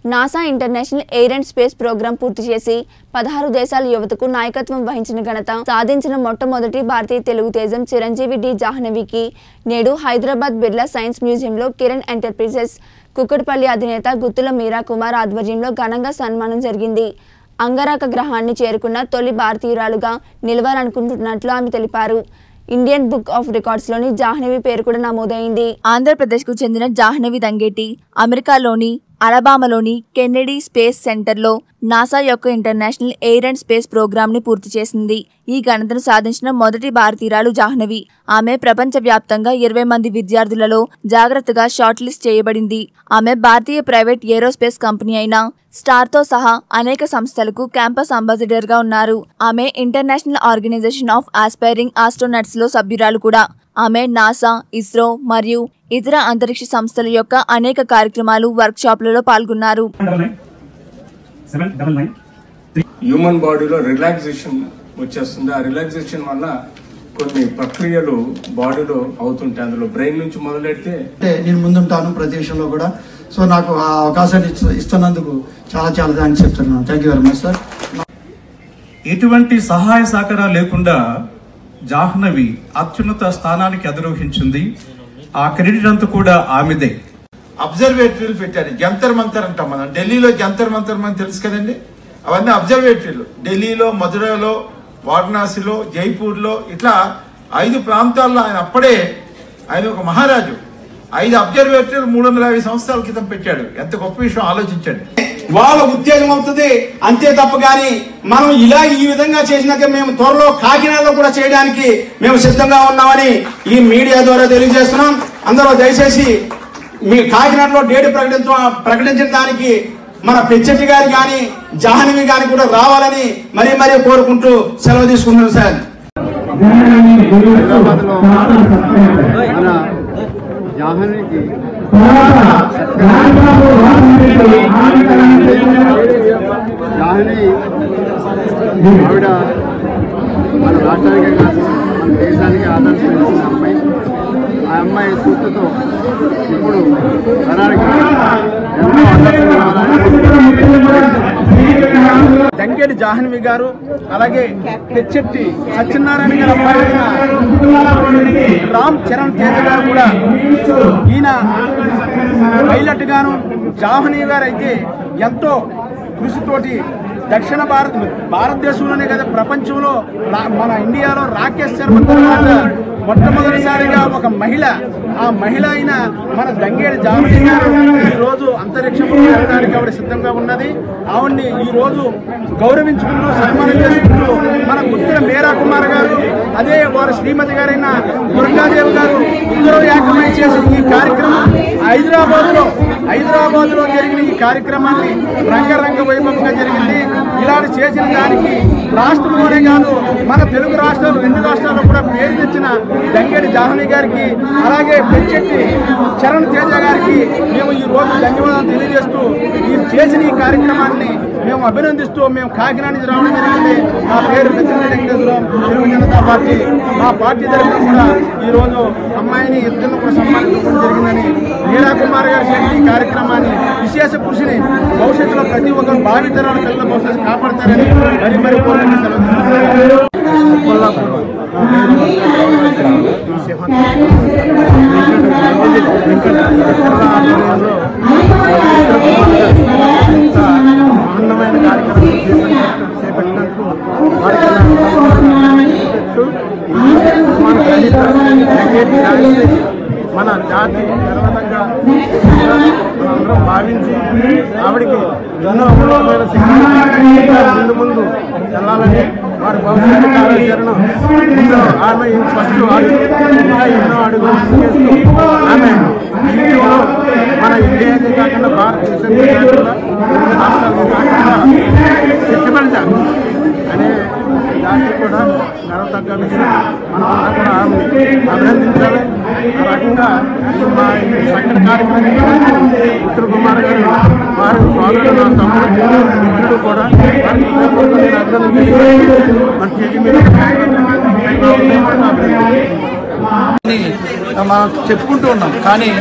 NASA international air and space programme పూర్తి చేసి పదహారు దేశాల యువతకు నాయకత్వం వహించిన ఘనత సాధించిన మొట్టమొదటి భారతీయ తెలుగు తేజం చిరంజీవి డి జాహ్నవికి నేడు హైదరాబాద్ బిర్లా సైన్స్ మ్యూజియంలో కిరణ్ ఎంటర్ప్రైజెస్ కుక్కడపల్లి అధినేత గుత్తుల మీరా కుమార్ ఆధ్వర్యంలో ఘనంగా సన్మానం జరిగింది అంగారక గ్రహాన్ని చేరుకున్న తొలి భారతీయురాలుగా నిలవాలనుకుంటున్నట్లు ఆమె తెలిపారు ఇండియన్ బుక్ ఆఫ్ రికార్డ్స్లోని జాహ్నవి పేరు కూడా నమోదైంది ఆంధ్రప్రదేశ్కు చెందిన జాహ్నవి దంగేటి అమెరికాలోని అలబామాలోని కెన్నెడీ స్పేస్ సెంటర్లో నాసా యొక్క international air and space programme ని పూర్తి చేసింది ఈ ఘనతను సాధించిన మొదటి భారతీయురాలు జాహ్నవి ఆమె ప్రపంచవ్యాప్తంగా ఇరవై మంది విద్యార్థులలో జాగ్రత్తగా షార్ట్ లిస్ట్ చేయబడింది ఆమె భారతీయ ప్రైవేట్ ఏరోస్పేస్ కంపెనీ అయిన స్టార్ తో సహా అనేక సంస్థలకు క్యాంపస్ అంబాసిడర్ గా ఉన్నారు ఆమె international organisation of aspiring astronauts లో సభ్యురాలు కూడా ఆమె నాసా ఇస్రో మరియు ఇతర అంతరిక్ష సంస్థల యొక్క అనేక కార్యక్రమాలు వర్క్ షాప్లలో పాల్గొన్నారు double nine seven double nine human బాడీలో రిలాక్సేషన్ వచ్చేస్తుంది ఆ రిలాక్సేషన్ వల్ల కొన్ని ప్రక్రియలు బాడీలో అవుతుంటాయి అందులో బ్రెయిన్ నుంచి మొదలెడితే అంటే నేను ముందుంటాను ప్రతి విషయంలో కూడా సో నాకు ఆ అవకాశాన్ని ఇస్తు- ఇస్తున్నందుకు చాలా చాలా థ్యాంక్స్ చెప్తున్నాను thank you very much sir ఎటువంటి సహాయ సహకారాలు లేకుండా జాహ్నవి అత్యున్నత స్థానానికి అధిరోహించింది ఆ క్రెడిట్ అంతా కూడా ఆమెదే అబ్జర్వేటరీలు పెట్టారు జంతర్ మంతర్ అంటాం మనం ఢిల్లీలో జంతర్ మంతర్ మనకు తెలుసు కదండి అవన్నీ అబ్జర్వేటరీలు ఢిల్లీలో మధురలో వారణాసిలో జైపూర్లో ఇట్లా ఐదు ప్రాంతాల్లో ఆయన అప్పుడే ఆయన ఒక మహారాజు ఐదు అబ్జర్వేటరీలు మూడు వందల యాభై సంవత్సరాల క్రితం పెట్టాడు ఎంత గొప్ప విషయం ఆలోచించండి వాళ్ళ ఉద్యోగం అవుతుంది అంతే తప్ప కానీ మనం ఇలా ఈ విధంగా చేసినాక మేము త్వరలో కాకినాడలో కూడా చేయడానికి మేము సిద్ధంగా ఉన్నామని ఈ మీడియా ద్వారా తెలియజేస్తున్నాం అందరూ దయచేసి మీ కాకినాడలో డేట్ ప్రకటించ ప్రకటించడానికి మన పెచ్చటి గారి కానీ జాహ్నవి గారి కూడా రావాలని మరీ మరీ కోరుకుంటూ సెలవు తీసుకుంటున్నాం సార్ హైదరాబాద్లో మన జాహ్నవికి జాహ్నవి ఆవిడ మన రాష్ట్రానికే కాదు మన దేశానికి ఆదర్శమైన అమ్మాయి ఆ అమ్మాయి సూత్రతో ఇప్పుడు తరానికి ఎంతో ఆదర్శమైన దంకేటి జాహ్నవి గారు అలాగే పెచ్చెట్టి సత్యనారాయణ గారు అబ్బాయి అయిన రామ్ చరణ్ తేజ గారు కూడా ఈయన పైలట్ గాను జాహ్నవి గారు అయితే ఎంతో కృషితోటి దక్షిణ భారత్ భారతదేశంలోనే కదా ప్రపంచంలో రా- మన ఇండియాలో రాకేష్ శర్మ తర్వాత మొట్టమొదటిసారిగా ఒక మహిళ ఆ మహిళ అయిన మన దంగేడి జాహ్నవి గారు ఈ రోజు అంతరిక్షంలో వెళ్ళడానికి ఆవిడ సిద్ధంగా ఉన్నది ఆవిడ్ని ఈ రోజు గౌరవించుకుంటూ సన్మానం చేసుకుంటూ మన గుత్తిన మేరా కుమార్ గారు అదే వారి శ్రీమతి గారైన దుర్గాదేవి గారు ఇద్దరు ఏకమై చేసిన ఈ కార్యక్రమం హైదరాబాద్ లో హైదరాబాద్ లో జరిగిన ఈ కార్యక్రమాన్ని రంగరంగ వైభవంగా జరిగింది ఇలాంటి చేసిన దానికి రాష్ట్రంలోనే కాదు మన తెలుగు రాష్ట్రాలు రెండు రాష్ట్రాల్లో కూడా పేరు తెచ్చిన దంగేడి జాహ్నవి గారికి అలాగే పెంచెట్టి చరణ్ తేజ గారికి మేము ఈ రోజు ధన్యవాదాలు తెలియజేస్తూ ఈ చేసిన ఈ కార్యక్రమాన్ని మేము అభినందిస్తూ మేము కాకినాడ నుంచి రావడం జరిగింది మా పేరు పెద్దిరెడ్డి వెంకటేశ్వరరావు తెలుగు జనతా పార్టీ మా పార్టీ తరఫున కూడా ఈ రోజు అమ్మాయిని ఇద్దరు కూడా సన్మానించడం జరిగిందని మీరా కుమార్ గారు చేసిన ఈ కార్యక్రమాన్ని విశేష కృషిని భవిష్యత్తులో ప్రతి ఒక్కరు భావితరాల పిల్లల భవిష్యత్తు కాపాడతారని మరి మరి కోరుకుంటూ సెలవు తీసుకుంటున్నాను. ఆనందమైన కార్యక్రమం చేపట్టినందుకు చేపట్టినందుకు వారికి నా కృతజ్ఞతలు తెలుపుతూ మన రహిత వెంకటేశ్వర గాయత్రి మన జాతి గర్వతంగా మనందరం భావించి ఆవిడికి ఎన్నో అమూల్యమైన శిక్షణ ముందు ముందు వెళ్ళాలని వారి భవిష్యత్తు కార్యాచరణ ముందు ఆమె ఫస్ట్ అడుగు ఇంకా ఎన్నో అడుగులు ముందుకేస్తూ ఆమె జీవితంలో మన ఇండియాకే కాకుండా భారతదేశానికి కాకుండా వివిధ రాష్ట్రాలకు కాకుండా శక్తిపరిచారు అనే దానికి కూడా గర్వతగ్గ విషయం మనం అంతా కూడా ఆమెని అభినందించాలి ఆ రకంగా ఈ మా ఈ సంకట కార్యక్రమం ఉత్తర కుమార్ గారు వారి సోదరుడు నా తమ్ముడు మిత్రుడు కూడా వారికి హృదయపూర్వక నేను అభినందనలు తెలియజేస్తూ మన చేతి మీద అభినందనలు మనం చెప్పుకుంటూ ఉన్నాం కానీ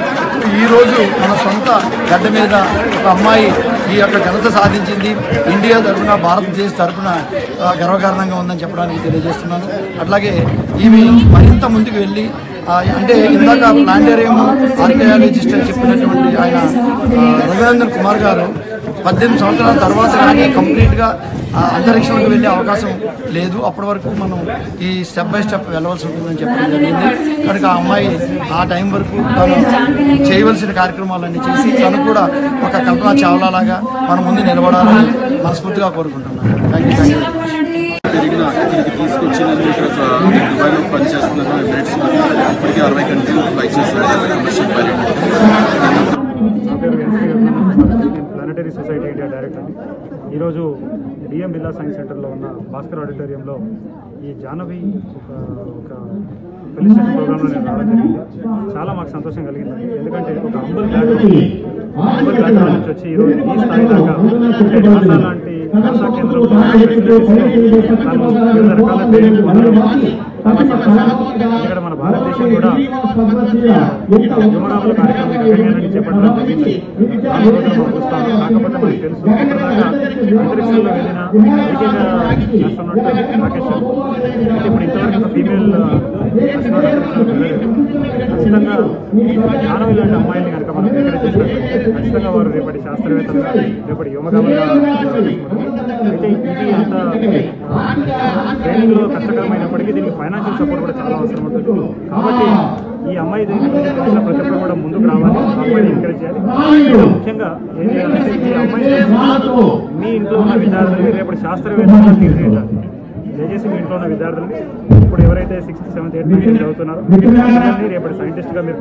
ఈ రోజు మన సొంత గడ్డ మీద ఒక అమ్మాయి ఈ యొక్క ఘనత సాధించింది ఇండియా తరఫున భారతదేశ తరఫున ఆ, గర్వకారణంగా ఉందని చెప్పడానికి తెలియజేస్తున్నాను అట్లాగే ఈమె మరింత ముందుకు వెళ్ళి ఆ, అంటే ఇందాక ప్లాంటేరియం ఆర్కియాలజిస్ట్ అని చెప్పినటువంటి ఆయన ఆ, రఘునందన్ కుమార్ గారు పద్దెనిమిది సంవత్సరాల తర్వాత కానీ కంప్లీట్గా ఆ, అంతరిక్షంలోకి వెళ్ళే అవకాశం లేదు అప్పటి వరకు మనం ఈ స్టెప్ బై స్టెప్ వెళ్ళవలసి ఉంటుందని చెప్పడం జరిగింది కనుక ఆ అమ్మాయి ఆ టైం వరకు తను చేయవలసిన కార్యక్రమాలన్నీ చేసి తను కూడా ఒక కల్పన చావ్లా లాగా మన ముందు నిలబడాలని మనస్ఫూర్తిగా కోరుకుంటున్నాను థ్యాంక్ యూ థ్యాంక్ యూ పెరిగిన ఇక్కడికి తీసుకొచ్చినందుకు ఇక్కడ ఒక దుబాయ్లో పనిచేస్తున్నాను ఎమిరేట్స్ ఇప్పటికీ అరవై కంట్రీలు ఫ్లై చేస్తున్నాను కమర్షియల్ పైలట్ నా పేరు ఎన్సీ నేను ప్లానటరీ సొసైటీ ఇండియా డైరెక్టర్ ఈరోజు డిఎం బిర్లా సైన్స్ సెంటర్లో ఉన్న భాస్కర్ ఆడిటోరియంలో ఈ జాహ్నవి ఒక ఒక ఫెలిసిటేషన్ ప్రోగ్రాంలో నేను రావడం జరిగింది చాలా మాకు సంతోషం కలిగిందండి ఎందుకంటే ఒక అంబుల్ బ్యాక్గ్రౌండ్ అంబుల్ బ్యాక్గ్రౌండ్ నుంచి వచ్చి ఈరోజు ఈ స్థాయి దాకా అంటే నాసా లాంటి నాసా కేంద్రంలో facilities తాను వివిధ రకాల ట్రైనింగ్ పొందడం చాలా సంతోషం ఇక్కడ మన భారతదేశం కూడా యువరాముల కార్యక్రమం గగన్యానాన్ని చేపట్టడం జరిగింది ఆ రోజున మనం చూస్తాం కాకపోతే మనకు తెలుసు ఇప్పటిదాకా అంతరిక్షంలో వెళ్ళిన ఏకైక ఆస్ట్రోనాట్ రాకేష్ శర్మ. అయితే ఇప్పుడు ఇంతవరకు ఒక ఫీమేల్ ఆస్ట్రోనాట్ అంతరిక్షంలోకి వెళ్ళలేదు ఖచ్చితంగా జ్ఞానం ఇలాంటి అమ్మాయిల్ని కనుక మనం ఎంకరేజ్ చేసినట్లయితే ఖచ్చితంగా వారు రేపటి శాస్త్రవేత్తలుగా రేపటి యువగాములుగా అయితే ఇది అంత ట్రైనింగ్లో కష్టకరమైనప్పటికీ దీనికి ఫైనాన్షియల్ సపోర్ట్ కూడా చాలా అవసరం ఉంటుంది కాబట్టి ఈ అమ్మాయి దీని గురించి తెలిసిన ప్రతి ఒక్కరు కూడా ముందుకు రావాలి ఆ అమ్మాయిని ఎంకరేజ్ చేయాలి ఇంకా ముఖ్యంగా ఏం చేయాలంటే ఈ అమ్మాయి మీ ఇంట్లో ఉన్న విద్యార్థులకి రేపటి శాస్త్రవేత్తలుగా తీర్చిదిద్దాలి దయచేసి మీ ఇంట్లో ఉన్న విద్యార్థుల్ని ఇప్పుడు ఎవరైతే సిక్స్త్ సెవెంత్ ఎయిత్ నైన్త్ చదువుతున్నారో మీ పిల్లల్ని రేపటి సైంటిస్ట్గా మీరు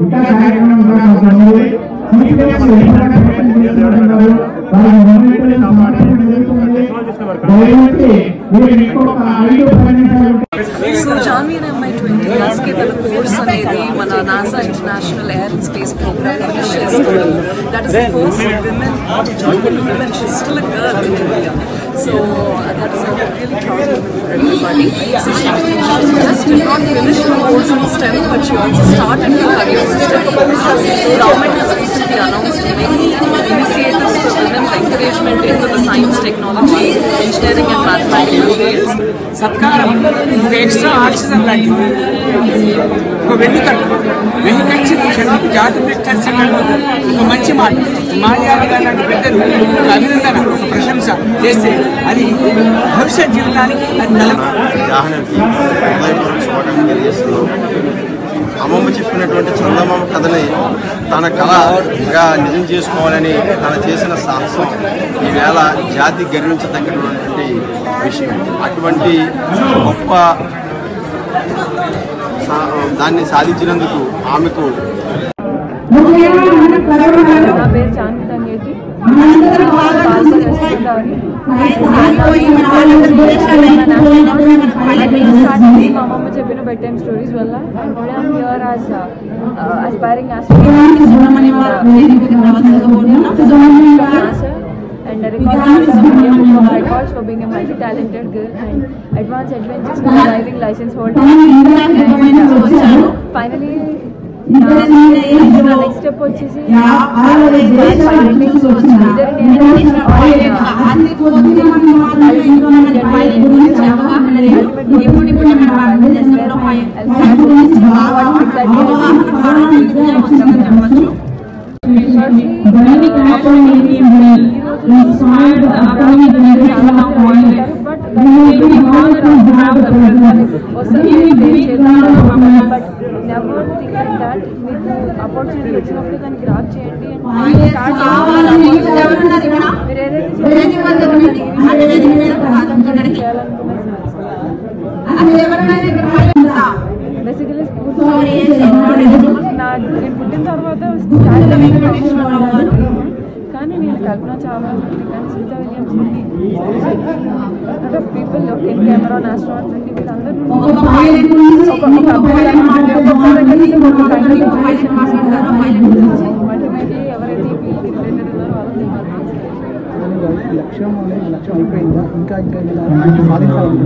సో జాన్వీ అండ్ ఎంఐ ట్వంటీ ఇయర్స్కి తన కోర్స్ అనేది మన NASA international air and space programme finish చేసుకోవడం that is the first women to join the women she's still a girl in India so uh, that is a really proud moment for everybody so she just did not finish her course in STEM but she also started her career in STEM courses government has recently announced many initiatives for women's encouragement into the science technology engineering and mathematical fields సత్కారం ఒక extra oxygen లాంటిది ఒక వెన్ను కట్టు వెన్ను కచ్చి జాతి ప్రకటించడం ఒక మంచి మాట మాన్యాల లాంటి పెద్దలు ఒక అభినందన ఒక ప్రశంస చేస్తే అది భవిష్యత్ జీవితానికి అది నలం జాహ్నవికి హృదయపూర్వక శుభాకాంక్షలు తెలియజేస్తున్నాం అమ్మమ్మ చెప్పినటువంటి చందమామ కథని తన కళగా నిజం చేసుకోవాలని తన చేసిన సాహసం ఈవేళ జాతి గర్వించదగినటువంటి విషయం అటువంటి గొప్ప సా- దాన్ని సాధించినందుకు ఆమెకు నా పేరు చాంది తంగేటి మా అమ్మమ్మ చెప్పిన బెడ్ టైమ్ స్టోరీస్ వల్ల and today I'm here as aspiring and a record of records for being a multi-talented girl and advanced adventures for a driving license holder. And uh, finally, next step వచ్చేసి but never think that మీకు opportunity వచ్చినప్పుడు దాన్ని grab చేయండి and మీరు ఏదైతే basically నా నేను పుట్టిన తర్వాత కానీ నేను కల్పన చావ్లా నుండి కానీ సునీత విలియమ్స్ నుండి lot of people Ken Cameron astronaut నుండి వీళ్ళందరూ ఒక ఒక అబ్బాయి నుండి ఒక్కొక్క దగ్గర నుండి ఒక్కొక్క kind of information తీసుకుంటారు అల్టిమేట్లీ ఎవరైతే ఈ ఫీల్డ్కి రిలేటెడ్ ఉన్నారో వాళ్ళకి లక్ష్యం అనేది లక్ష్యం అయిపోయిందా ఇంకా ఇంకా ఏమైనా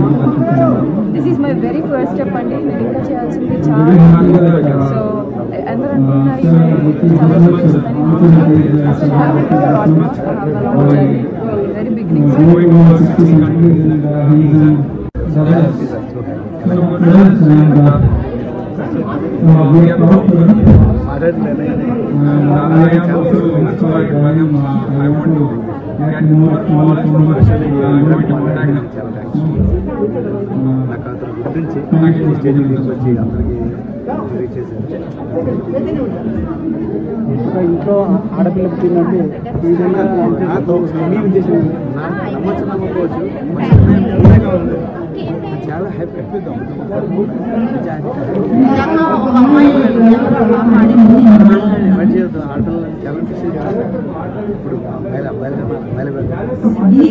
సాధించాలనుకుంటున్నారా this is my very first step అండి నేను ఇంకా చేయాల్సింది చాలా సో అందరూ అనుకుంటున్నారు ఈమె చాలా సక్సెస్ అని అసలు వెరీ బిగినింగ్ ఒక ఇంట్లో ఆడపిల్ల పుట్టిందంటే ఈ విధంగా మీ ఉద్దేశం ఏంటి? నమ్మచ్చు నమ్మకపోవచ్చు ఏదైనా ఉంది. చాలా హ్యాపీ హ్యాపీగా ఆడపిల్లలు చాలా కృషి చేస్తారు ఇప్పుడు అబ్బాయిలు అబ్బాయిలు కన్నా అబ్బాయిలు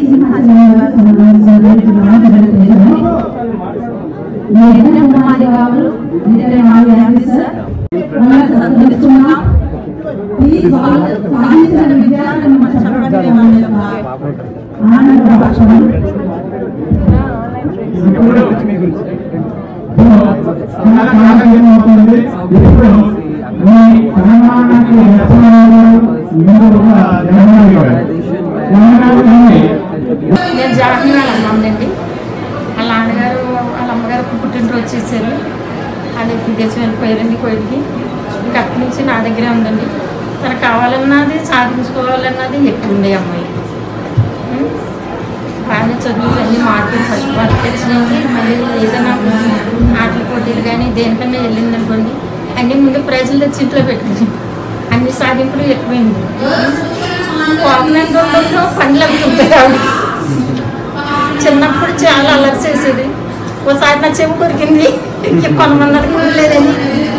నేను జాహ్నవి వాళ్ళ అమ్మండి వాళ్ళ నాన్నగారు వాళ్ళ అమ్మగారు పుట్టినరోజు చేశారు అది విదేశం వెళ్ళిపోయారండి కోయిట్కి ఇంకా అక్కడి నుంచి నా దగ్గరే ఉందండి తనకు కావాలన్నది సాధించుకోవాలన్నది ఎక్కువ ఉండే అమ్మాయి ఉం? బాగానే చదువులు అన్ని మార్కులు ఫస్ట్ మార్కులు వచ్చినాయి మళ్ళీ ఏదైనా ఆటల పోటీలు కానీ దేనికన్నా వెళ్ళింది అనుకోండి అన్ని ముందు ప్రైజులు తెచ్చి ఇంట్లో పెట్టుకుంది అన్ని సాధింపులు ఎక్కువైంది కోపనంలో పండ్లు అమ్ముతుంటాయి ఆవిడ చిన్నప్పుడు చాలా అలర్ట్ చేసేది ఒకసారి నా చెవు కొరికింది ఇంకా కొంతమంది కొనలేదని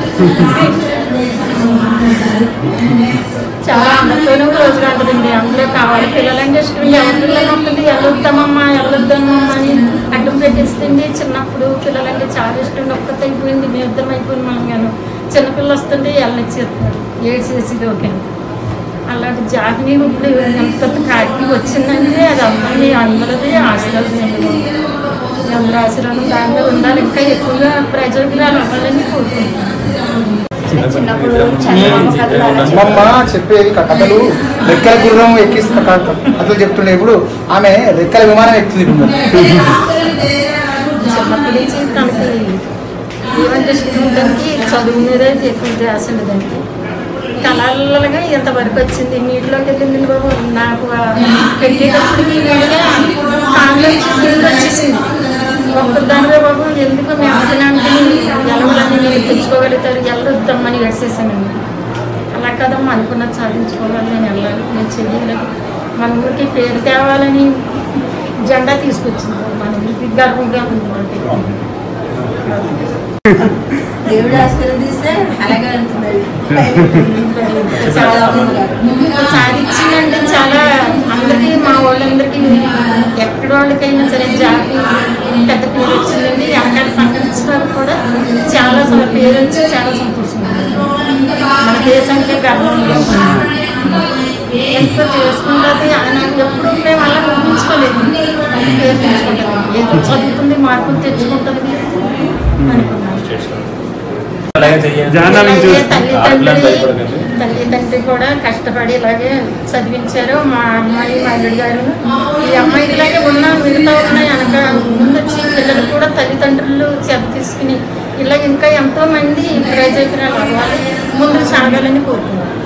చాలా అందరితోనూ రోజుగా ఉంటుందండి అందరూ కావాలి పిల్లలంటే ఇష్టం ఎవరి పిల్లలు ఉంటుంది వెళ్ళొద్దామమ్మా వెళ్ళొద్దామమ్మా అని అడ్డం పెట్టేస్తుంది చిన్నప్పుడు పిల్లలంటే చాలా ఇష్టం ఒక్కతే అయిపోయింది మీ ఇద్దరం అయిపోయింది మనం గాను చిన్నపిల్ల వస్తుంటే వెళ్ళనిచ్చేస్తారు ఏడ్చేసేది ఓకే అలాంటి జాగిని ఇప్పుడు ఎంత కాకి వచ్చిందంటే అది అందరినీ అందరిది ఆశీర్వాదం అందరూ ఆశీర్వాదం దాని మీద ఉండాలి ఇంకా ఎక్కువగా ప్రజోగ్రాలు అవ్వాలని కోరుకుంటున్నాను చిన్నప్పుడు చందమామ కథలు అలా అమ్మమ్మ చెప్పేది క- కథలు రెక్కల గుర్రం ఎక్కిస్తున్న క- కథలు చెప్తుండే ఇప్పుడు ఆమె రెక్కల విమానం ఎక్కుతుంది ఇప్పుడు చిన్నప్పటి నుంచి తనకి ఏమంటే ఇష్టం దానికి చదువు మీద ఎక్కువ ధ్యాస ఉండదండి కళలుగా ఇంతవరకు వచ్చింది నీటిలోకి వెళ్ళింది బాబు నాకు ఆ పెట్టేటప్పటికి వీడిగా కాళ్ళు కింద వచ్చేసింది ఒక్కదానివే బాబు ఎందుకు నెమ్మదినానికి ఎలవలని నేను తెచ్చుకోగలుగుతారు వెళ్ళొద్దామని ఏడ్చేసానండి అలా కదమ్మా అనుకున్నది సాధించుకోవాలి నేను వెళ్ళాలి నేను చెయ్యాలి మన ఊరికి పేరు తేవాలని జెండా తీసుకొచ్చింది మన ఊరికి గర్వంగా ఉంది మాకు. దేవుడు ఆశీర్వదిస్తే అలాగే ఉంటుంది చాలా సాధించిందంటే చాలా అందరికీ మా వాళ్ళందరికీ ఎక్కడ వాళ్ళకైనా సరే జాతి పెద్ద పేరు వచ్చిందండి వెనకాల సంఘటించడం కూడా చాలా స- పేరు వచ్చి చాలా సంతోషంగా ఉంది. మన దేశానికి గర్వంగా ఉంది. ఎంత చేసుకుంటుంది ఆయన ఎప్పుడు మేము అలా ఊహించుకోలేదు అంత పేరు తెచ్చుకుంటుంది ఏదో చదువుతుంది మార్కులు తెచ్చుకుంటుంది అనుకున్నాం జాహ్నవిని చూసి తల్లిదండ్రి తల్లిదండ్రి కూడా కష్టపడి ఇలాగే చదివించారు మా అమ్మాయి మా అల్లుడి గారు ఈ అమ్మాయి ఇలాగే ఉన్న మిగతా ఉన్నాయి అనక ముందు వచ్చి పిల్లలు కూడా తల్లిదండ్రులు చెత్త తీసుకుని ఇలా ఇంకా ఎంతో మంది ప్రయోజకురాలు అవ్వాలి ముందు సాగాలని కోరుతున్నాను